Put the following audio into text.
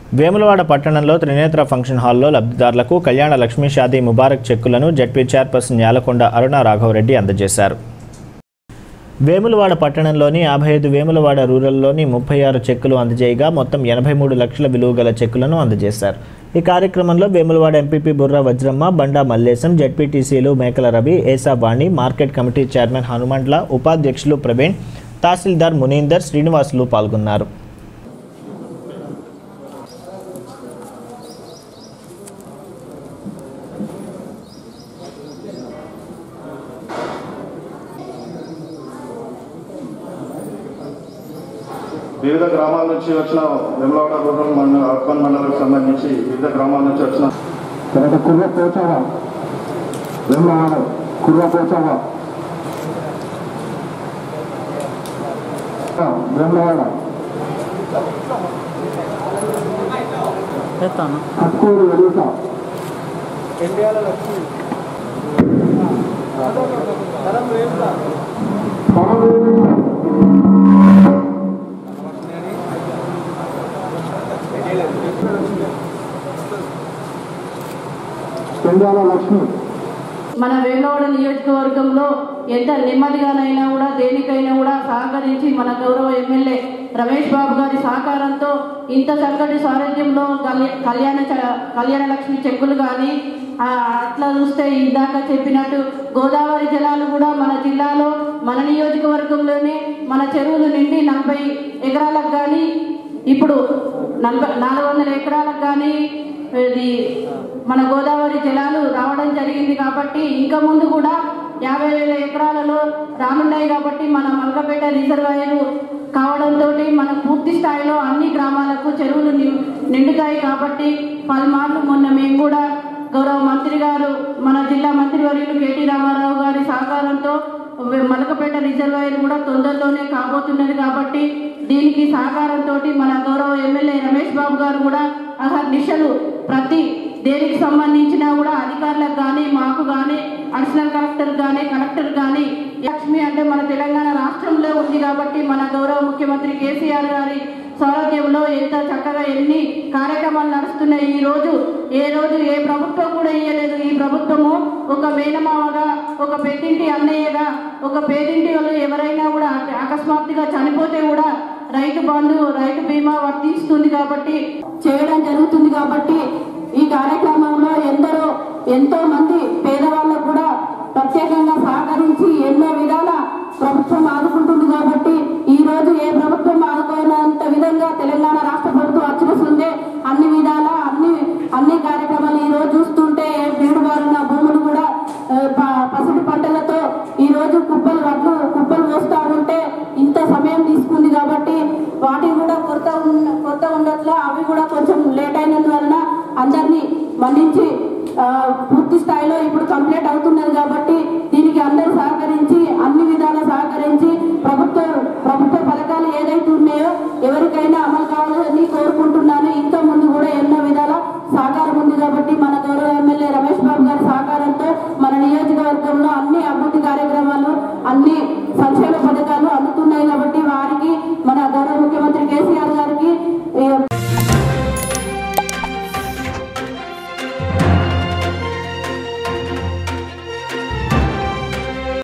వేములవాడ పట్టణంలో త్రినేత్ర ఫంక్షన్ హాల్లో లబ్ధిదారులకు కళ్యాణ లక్ష్మీ షాదీ ముబారక్ చెక్కులను జడ్పీ చైర్పర్సన్ యాలకొండ అరుణ రాఘవరెడ్డి అందజేశారు వేములవాడ పట్టణంలోని యాభై ఐదు వేములవాడ రూరల్లోని ముప్పై ఆరు చెక్కులు అందజేయగా మొత్తం ఎనభై మూడు లక్షల విలువ గల చెక్కులను అందజేశారు ఈ కార్యక్రమంలో వేములవాడ ఎంపీపీ బుర్రా వజ్రమ్మ బండా మల్లేశం జడ్పీటీసీలు Mekala Ravi Esa Vani market committee chairman Hanumandla ఉపాధ్యక్షులు ప్రవీణ్ తహసీల్దార్ మునీందర్ శ్రీనివాసులు పాల్గొన్నారు వివిధ గ్రామాల నుంచి వచ్చిన వెమ్లవాడ రూరల్ మండల అర్బన్ మండలకు సంబంధించి వివిధ గ్రామాల నుంచి వచ్చిన తర్వాత కుర్ర పోచావా వెమ్మవాడ కుర్ర పోచావా వెమ్మవాడ అక్కూరు వెలుగుట పెండాల లక్ష్మి మన వేమవాడ నియోజకవర్గంలో ఎంత నెమ్మదిగానైనా కూడా దేనికైనా కూడా సహకరించి మన గౌరవ ఎమ్మెల్యే రమేష్ బాబు గారి సహకారంతో ఇంత చక్కటి సారథ్యంలో కళ్యా- కళ్యాణ చ- కళ్యాణ లక్ష్మి చెక్కులు కానీ అట్లా చూస్తే ఇందాక చెప్పినట్టు గోదావరి జలాలు కూడా మన జిల్లాలో మన నియోజకవర్గంలోనే మన చెరువులు నిండి నలభై ఎకరాలకు కానీ ఇప్పుడు నలభై నాలుగు వందల ఎకరాలకు కానీ ఇది మన గోదావరి జలాలు రావడం జరిగింది కాబట్టి ఇంకా ముందు కూడా యాభై వేల ఎకరాలలో రానున్నాయి కాబట్టి మన మల్కపేట రిజర్వాయర్ కావడంతో మన పూర్తి స్థాయిలో అన్ని గ్రామాలకు చెరువులు ని- నిండుతాయి కాబట్టి పలుమార్లు మొన్న మేము కూడా గౌరవ మంత్రి గారు మన జిల్లా మంత్రివర్యులు కేటీ రామారావు గారి సహకారంతో మలకపేట రిజర్వాయర్ కూడా తొందరలోనే కాబోతున్నది కాబట్టి దీనికి సహకారంతో మన గౌరవ ఎమ్మెల్యే రమేష్ బాబు గారు కూడా అహర్నిశలు ప్రతి దేనికి సంబంధించినా కూడా అధికారులకు కానీ మాకు కానీ అడిషనల్ కలెక్టర్ కానీ కలెక్టర్ కానీ లక్ష్మి అంటే మన తెలంగాణ రాష్ట్రంలో ఉంది కాబట్టి మన గౌరవ ముఖ్యమంత్రి కేసీఆర్ గారి సౌలభ్యంలో ఎంత చక్కగా ఎన్ని కార్యక్రమాలు నడుస్తున్నాయి ఈ రోజు ఏ రోజు ఏ ప్రభుత్వం కూడా ఇయ్యలేదు ఈ ప్రభుత్వము ఒక మేనమామగా ఒక పెద్దింటి అన్నయ్యగా ఒక పేదింటి వాళ్ళు ఎవరైనా కూడా అకస్మాత్తుగా చనిపోతే కూడా రైతు బంధు రైతు బీమా వర్తిస్తుంది కాబట్టి చేయడం జరుగుతుంది కాబట్టి ఈ కార్యక్రమంలో ఎందరో ఎంతో మంది పేదవాళ్ళకు కూడా ప్రత్యేకంగా సహకరించి ఎన్నో విధాల ప్రభుత్వం ఆదుకుంటుంది కాబట్టి ఈ రోజు ఏ ప్రభుత్వం ఆదుకోనంత విధంగా తెలంగాణ రాష్ట్ర ప్రభుత్వం అచ్చుకుందే అన్ని విధాల అన్ని అన్ని కార్యక్రమాలు ఈ రోజు చూస్తుంటే బీడు బారిన భూములు కూడా ఆ, ప- పసుపు పంటలతో ఈ రోజు కుప్పలు వడ్లు కుప్పలు పోస్తా ఉంటే ఇంత సమయం తీసుకుంది కాబట్టి వాటికి కూడా కొరత ఉన్న కొరత ఉండట్లే అవి కూడా కొంచెం లేట్ అయినందువలన అందరినీ మన్నించి ఆ, పూర్తి స్థాయిలో ఇప్పుడు కంప్లీట్ అవుతున్నది కాబట్టి దీనికి అందరూ సహకరించి అన్ని విధాలా సహకరించి ప్రభుత్వ ప్రభుత్వ పథకాలు ఏదైతే ఉన్నాయో ఎవరికైనా అమలు కావాలని కోరుకుంటున్నాను ఇంకా ముందు కూడా ఎన్నో విధాల సహకారం ఉంది కాబట్టి మన గౌరవ ఎమ్మెల్యే రమేష్ బాబు గారి సహకారంతో మన నియోజకవర్గంలో అన్ని అభివృద్ధి కార్యక్రమాలు అన్ని సంక్షేమ పథకాలు